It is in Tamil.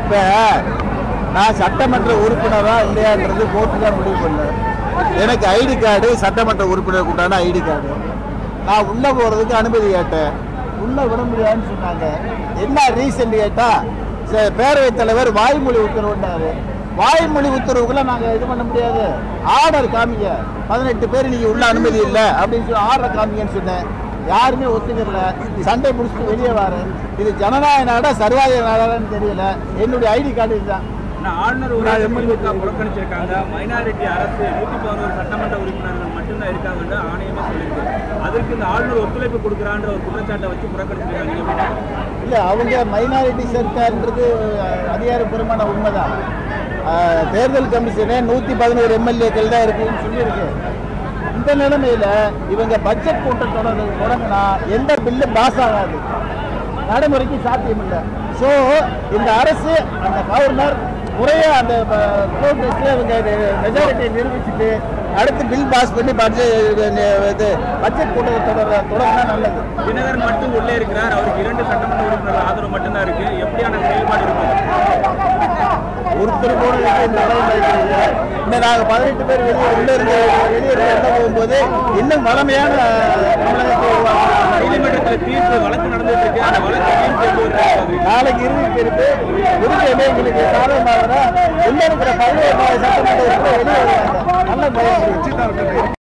இப்ப நான் சட்டமன்ற உறுப்பினரா இல்லையான்றது கோர்ட்டு தான் முடிவு பண்ண எனக்கு ஐடி கார்டு சட்டமன்ற உறுப்பினருக்கு உண்டான ஐடி கார்டு நான் உள்ள போறதுக்கு அனுமதி கேட்டேன் உள்ள விட முடியாதுன்னு சொன்னாங்க என்ன ரீசன் கேட்டா ச- பேரவைத் தலைவர் வாய்மொழி உத்தரவுட்டாரு வாய்மொழி உத்தரவுக்குள்ள நாங்க இது பண்ண முடியாது ஆர்டர் காமிங்க பதினெட்டு பேர் நீங்க உள்ள அனுமதி இல்லை அப்படின்னு சொல்லி ஆர்டர் காமிங்கன்னு சொன்னேன் யாருமே ஒத்துக்கல சண்டை முடிச்சுட்டு வெளியே வரேன் இது ஜனநாயக நாடா சர்வாதிகார நாடான்னு தெரியல என்னுடைய ஐடி கார்டு இதுதான் ஆனா ஆளுநர் உரையை திமுக புறக்கணிச்சிருக்காங்க மைனாரிட்டி அரசு நூத்தி பதினோரு சட்டமன்ற உறுப்பினர்கள் மட்டும்தான் இருக்காங்கன்னு ஆணையமே சொல்லியிருக்கு அதற்கு இந்த ஆளுநர் ஒத்துழைப்பு கொடுக்குறான்ற ஒரு குற்றச்சாட்டை வச்சு புறக்கணிச்சிருக்காங்க நீங்க எப்படி பாக்குறீங்க? இல்ல அவங்க மைனாரிட்டி சர்க்கார்ன்றது அஹ், அதிகாரப்பூர்வமான உண்மைதான் அஹ், தேர்தல் கமிஷனே நூத்தி பதினோரு எம்எல்ஏக்கள் தான் இருக்குன்னு சொல்லியிருக்கு இந்த நிலைமையில இவங்க பட்ஜெட் கூட்டம் தொடர் தொடங்கினா எந்த பில்லு பாஸ் ஆகாது நடைமுறைக்கு சாத்தியம் இல்லை ஸோ இந்த அரசு அந்த கவர்னர் முறையா அந்த ப்ரோக்ரஸ்ல இவங்க மெஜாரிட்டியை நிரூபிச்சுட்டு அடுத்து பில் பாஸ் பண்ணி பட்ஜெட் இது பட்ஜெட் கூட்டத்தை தொடர தொடங்கினா நல்லது தினகரன் மட்டும் உள்ளே இருக்கிறார் அவருக்கு இரண்டு சட்டமன்ற உறுப்பினர் ஆதரவு மட்டும்தான் இருக்கு எப்படியான செயல்பாடு இருக்கும் ஒருத்தர் கூட இந்த நிலைமை இருக்குது. இன்னும் நாங்க பதினெட்டு பேர் வெளியே உள்ள இருந்து வெளியே இருந்து உள்ள போகும்போது இன்னும் வளமையான தமிழகத்தை உருவாக்கணும். நீதிமன்றத்தில் தீர்ப்பு வழக்கு நடந்துட்டு இருக்கு அந்த வழக்கு தீர்ப்பு எப்படி வருது நாளைக்கு இறுதி தீர்ப்பு புதுச்சேரி எங்களுக்கு சாதகமாக உள்ள இருக்கிற பதினேழு சட்டமன்ற உறுப்பினர் வெளியே வருவாங்க நல்ல பயம்